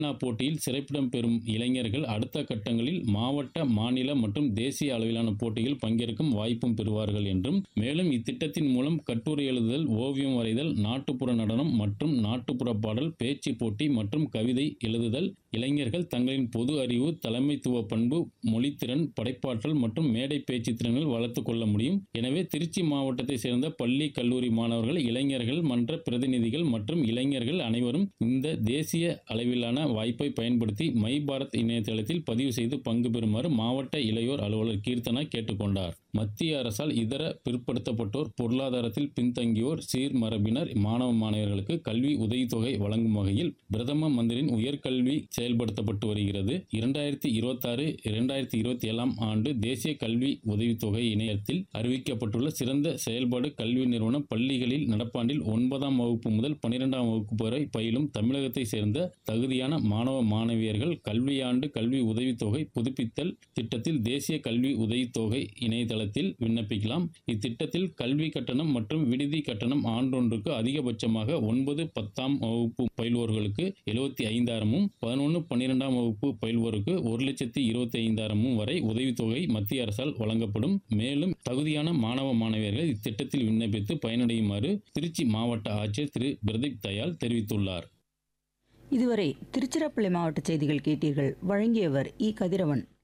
போட்டியில் சிறப்பிடம் பெறும் இளைஞர்கள் அடுத்த கட்டங்களில் மாவட்ட மாநில மற்றும் தேசிய அளவிலான போட்டியில் பங்கேற்கும் வாய்ப்பும் பெறுவார்கள் என்றும் மேலும் இத்திட்டத்தின் மூலம் கட்டுரை எழுதுதல் ஓவியம் வரைதல் நாட்டுப்புற நடனம் மற்றும் நாட்டுப்புற பாடல் பேச்சு போட்டி மற்றும் கவிதை எழுதுதல் இளைஞர்கள் தங்களின் பொது அறிவு தலைமைத்துவ பண்பு மொழித்திறன் படைப்பாற்றல் மற்றும் மேடை பேச்சு திறன்கள் வளர்த்துக் கொள்ள முடியும் எனவே திருச்சி மாவட்டத்தை சேர்ந்த பள்ளி கல்லூரி மாணவர்கள் இளைஞர்கள் மன்ற பிரதிநிதிகள் மற்றும் இளைஞர்கள் அனைவரும் இந்த தேசிய அளவிலான வாய்ப்பை பயன்படுத்தி மை பாரத் இணையதளத்தில் பதிவு செய்து பங்கு பெறுமாறு மாவட்ட இளையோர் அலுவலர் கீர்த்தனா கேட்டுக்கொண்டார் மத்திய அரசால் இதர பிற்படுத்தப்பட்டோர் பொருளாதாரத்தில் பின்தங்கியோர் சீர்மரபினர் மாணவ மாணவர்களுக்கு கல்வி உதவித்தொகை வழங்கும் வகையில் பிரதம மந்திரியின் உயர்கல்வி செயல்படுத்தப்பட்டு வருகிறது இரண்டாயிரத்தி இருபத்தாறு இரண்டாயிரத்தி இருபத்தி ஏழாம் ஆண்டு தேசிய கல்வி உதவித்தொகை இணையத்தில் அறிவிக்கப்பட்டுள்ள சிறந்த செயல்பாடு கல்வி நிறுவனம் பள்ளிகளில் நடப்பாண்டில் ஒன்பதாம் வகுப்பு முதல் பனிரெண்டாம் வகுப்பு வரை பயிலும் தமிழகத்தை சேர்ந்த தகுதியான மாணவ மாணவியர்கள் கல்வியாண்டு கல்வி உதவித்தொகை புதுப்பித்தல் திட்டத்தில் தேசிய கல்வி உதவித்தொகை இணையதளத்தில் விண்ணப்பிக்கலாம் இத்திட்டத்தில் கல்வி கட்டணம் மற்றும் விடுதி கட்டணம் ஆண்டொன்றுக்கு அதிகபட்சமாக ஒன்பது பத்தாம் வகுப்பு பயில்வோர்களுக்கு எழுபத்தி ஐந்தாயிரமும் பதினொன்று பன்னிரெண்டாம் வகுப்பு பயில்வோருக்கு ஒரு லட்சத்தி இருபத்தி ஐந்தாயிரமும் வரை உதவித்தொகை மத்திய அரசால் வழங்கப்படும் மேலும் தகுதியான மாணவ மாணவியர்கள் இத்திட்டத்தில் விண்ணப்பித்து பயனடையுமாறு திருச்சி மாவட்ட ஆட்சியர் திரு பிரதீப் தயாள் தெரிவித்துள்ளார் இதுவரை திருச்சிராப்பள்ளி மாவட்ட செய்திகள் கேட்டீர்கள் வழங்கியவர் இ கதிரவன்